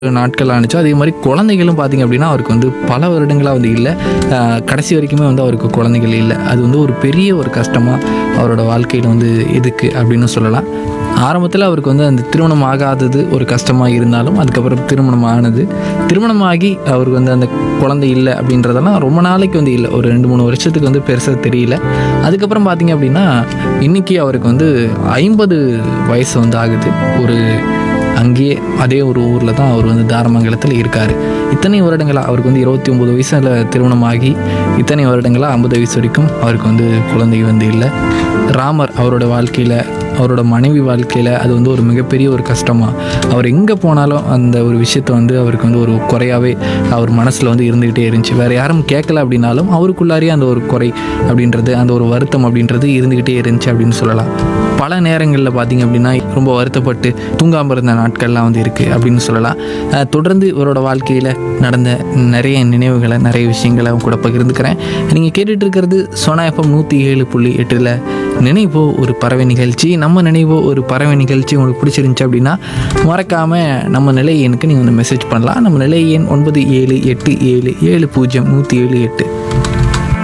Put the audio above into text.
நாட்கள் ஆணுச்சோ அதே மாதிரி குழந்தைகளும் பார்த்தீங்க அப்படின்னா அவருக்கு வந்து பல வருடங்களாக வந்து இல்லை ஆஹ் கடைசி வரைக்குமே வந்து அவருக்கு குழந்தைகள் இல்லை அது வந்து ஒரு பெரிய ஒரு கஷ்டமாக அவரோட வாழ்க்கையில் வந்து எதுக்கு அப்படின்னு சொல்லலாம் ஆரம்பத்தில் அவருக்கு வந்து அந்த திருமணம் ஆகாதது ஒரு கஷ்டமாக இருந்தாலும் அதுக்கப்புறம் திருமணம் ஆனது திருமணமாகி அவருக்கு வந்து அந்த குழந்தை இல்லை அப்படின்றதெல்லாம் ரொம்ப நாளைக்கு வந்து இல்லை ஒரு ரெண்டு மூணு வருஷத்துக்கு வந்து பெருசாக தெரியல அதுக்கப்புறம் பார்த்தீங்க அப்படின்னா இன்னைக்கு அவருக்கு வந்து ஐம்பது வயசு வந்து ஆகுது ஒரு அங்கேயே அதே ஒரு ஊரில் தான் அவர் வந்து தாரமங்கலத்தில் இருக்கார் இத்தனை வருடங்களாக அவருக்கு வந்து இருபத்தி ஒம்பது வயசில் திருமணமாகி இத்தனை வருடங்களாக ஐம்பது வயசு வரைக்கும் அவருக்கு வந்து குழந்தை வந்து இல்லை ராமர் அவரோட வாழ்க்கையில் அவரோட மனைவி வாழ்க்கையில் அது வந்து ஒரு மிகப்பெரிய ஒரு கஷ்டமாக அவர் எங்கே போனாலும் அந்த ஒரு விஷயத்தை வந்து அவருக்கு வந்து ஒரு குறையாகவே அவர் மனசில் வந்து இருந்துக்கிட்டே இருந்துச்சு வேறு யாரும் கேட்கல அப்படின்னாலும் அவருக்குள்ளாரியே அந்த ஒரு குறை அப்படின்றது அந்த ஒரு வருத்தம் அப்படின்றது இருந்துக்கிட்டே இருந்துச்சு அப்படின்னு சொல்லலாம் பல நேரங்களில் பார்த்தீங்க அப்படின்னா ரொம்ப வருத்தப்பட்டு தூங்காமல் இருந்த நாட்கள்லாம் வந்து இருக்குது அப்படின்னு சொல்லலாம் அஹ் தொடர்ந்து இவரோட வாழ்க்கையில் நடந்த நிறைய நினைவுகளை நிறைய விஷயங்களை அவங்க கூட பகிர்ந்துக்கிறேன் நீங்கள் கேட்டுட்டு இருக்கிறது சோனா எஃப்எம் நூற்றி ஏழு புள்ளி எட்டில் நினைவோ ஒரு பறவை நிகழ்ச்சி நம்ம நினைவோ ஒரு பறவை நிகழ்ச்சி உங்களுக்கு பிடிச்சிருந்துச்சு அப்படின்னா மறக்காமல் நம்ம நிலை எண்ணுக்கு நீங்கள் வந்து மெசேஜ் பண்ணலாம் நம்ம நிலை எண் ஒன்பது ஏழு எட்டு ஏழு ஏழு பூஜ்ஜியம் நூற்றி ஏழு எட்டு